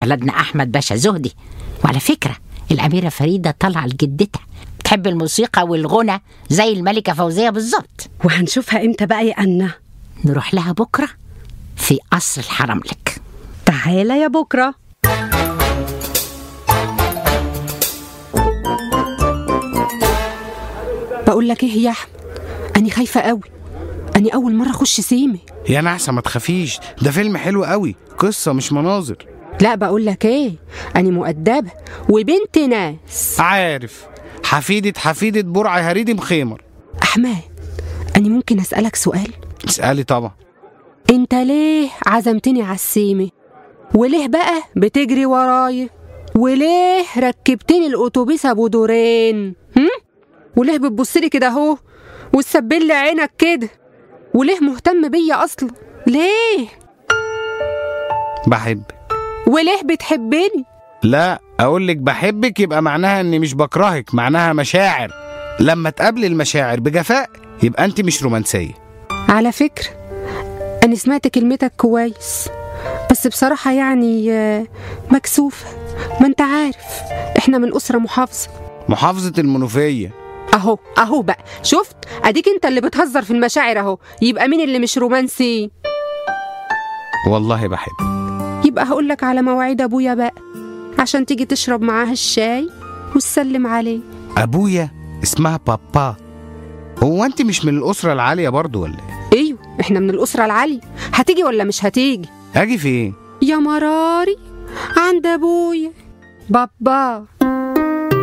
بلدنا أحمد باشا زهدي وعلى فكرة الأميرة فريدة طالعة لجدتها بتحب الموسيقى والغنى زي الملكة فوزية بالظبط وهنشوفها امتى بقى يا أنا نروح لها بكرة في قصر الحرملك تعالى يا بكرة بقول لك ايه يا احمد أنا خايفة قوي أنا أول مرة أخش سيمي يا نحسة ما تخافيش ده فيلم حلو قوي قصة مش مناظر لا بقول لك ايه أنا مؤدبة وبنت ناس عارف حفيدة حفيدة برع هريدي مخيمر أحمد أنا ممكن أسألك سؤال اسألي طبعا انت ليه عزمتني على السيمي وليه بقى بتجري ورايا وليه ركبتني الاتوبيس ابو دورين هم؟ وليه بتبصلي كده اهو وتسبلي عينك كده وليه مهتم بيا اصلا ليه بحبك وليه بتحبني لا اقول لك بحبك يبقى معناها اني مش بكرهك معناها مشاعر لما تقابلي المشاعر بجفاء يبقى انت مش رومانسيه على فكرة أنا سمعت كلمتك كويس بس بصراحة يعني آه، مكسوفة ما أنت عارف إحنا من أسرة محافظة محافظه المنوفيه أهو أهو بقى شفت أديك أنت اللي بتهزر في المشاعر أهو يبقى مين اللي مش رومانسي والله بحب يبقى هقولك على مواعيد أبويا بقى عشان تيجي تشرب معاه الشاي وتسلم عليه ابويا اسمها بابا هو انت مش من الاسره العاليه برضو ولا ايه أيوه إحنا من الأسرة العالية هتيجي ولا مش هتيجي اجي فين يا مراري عند أبويا بابا